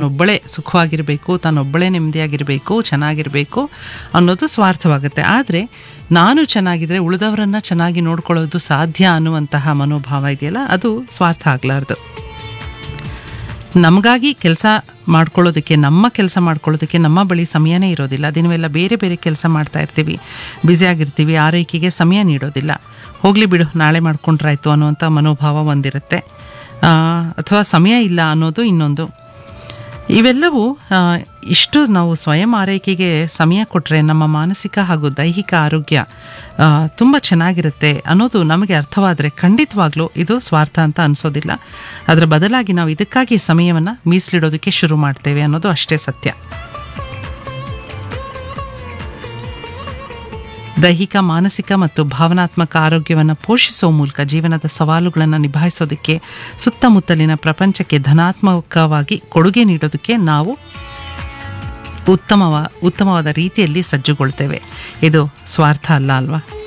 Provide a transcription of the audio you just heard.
ತಾನೊಬ್ಬಳೇ ಸುಖವಾಗಿರಬೇಕು ತಾನೊಬ್ಬಳೇ ನೆಮ್ಮದಿಯಾಗಿರಬೇಕು ಚೆನ್ನಾಗಿರಬೇಕು ಅನ್ನೋದು ಸ್ವಾರ್ಥವಾಗುತ್ತೆ ಆದರೆ ನಾನು ಚೆನ್ನಾಗಿದ್ರೆ ಉಳಿದವರನ್ನು ಚೆನ್ನಾಗಿ ನೋಡ್ಕೊಳ್ಳೋದು ಸಾಧ್ಯ ಅನ್ನುವಂತಹ ಮನೋಭಾವ ಇದೆಯಲ್ಲ ಅದು ಸ್ವಾರ್ಥ ಆಗಲಾರ್ದು ನಮಗಾಗಿ ಕೆಲಸ ಮಾಡ್ಕೊಳ್ಳೋದಕ್ಕೆ ನಮ್ಮ ಕೆಲಸ ಮಾಡ್ಕೊಳ್ಳೋದಕ್ಕೆ ನಮ್ಮ ಬಳಿ ಸಮಯನೇ ಇರೋದಿಲ್ಲ ದಿನವೆಲ್ಲ ಬೇರೆ ಬೇರೆ ಕೆಲಸ ಮಾಡ್ತಾ ಇರ್ತೀವಿ ಬ್ಯುಸಿಯಾಗಿರ್ತೀವಿ ಆರೈಕೆಗೆ ಸಮಯ ನೀಡೋದಿಲ್ಲ ಹೋಗಲಿ ಬಿಡು ನಾಳೆ ಮಾಡ್ಕೊಂಡ್ರಾಯ್ತು ಅನ್ನುವಂಥ ಮನೋಭಾವ ಒಂದಿರುತ್ತೆ ಅಥವಾ ಸಮಯ ಇಲ್ಲ ಅನ್ನೋದು ಇನ್ನೊಂದು ಇವೆಲ್ಲವೂ ಆ, ಇಷ್ಟು ನಾವು ಸ್ವಯಂ ಆರೈಕೆಗೆ ಸಮಯ ಕೊಟ್ಟರೆ ನಮ್ಮ ಮಾನಸಿಕ ಹಾಗೂ ದೈಹಿಕ ಆರೋಗ್ಯ ತುಂಬ ಚೆನ್ನಾಗಿರುತ್ತೆ ಅನ್ನೋದು ನಮಗೆ ಅರ್ಥವಾದರೆ ಖಂಡಿತವಾಗ್ಲೂ ಇದು ಸ್ವಾರ್ಥ ಅಂತ ಅನಿಸೋದಿಲ್ಲ ಅದರ ಬದಲಾಗಿ ನಾವು ಇದಕ್ಕಾಗಿ ಸಮಯವನ್ನು ಮೀಸಲಿಡೋದಕ್ಕೆ ಶುರು ಮಾಡ್ತೇವೆ ಅನ್ನೋದು ಅಷ್ಟೇ ಸತ್ಯ ದೈಹಿಕ ಮಾನಸಿಕ ಮತ್ತು ಭಾವನಾತ್ಮಕ ಆರೋಗ್ಯವನ್ನು ಪೋಷಿಸುವ ಮೂಲಕ ಜೀವನದ ಸವಾಲುಗಳನ್ನು ನಿಭಾಯಿಸೋದಕ್ಕೆ ಸುತ್ತಮುತ್ತಲಿನ ಪ್ರಪಂಚಕ್ಕೆ ಧನಾತ್ಮಕವಾಗಿ ಕೊಡುಗೆ ನೀಡೋದಕ್ಕೆ ನಾವು ಉತ್ತಮವ ಉತ್ತಮವಾದ ರೀತಿಯಲ್ಲಿ ಸಜ್ಜುಗೊಳ್ತೇವೆ ಇದು ಸ್ವಾರ್ಥ ಅಲ್ಲ ಅಲ್ವಾ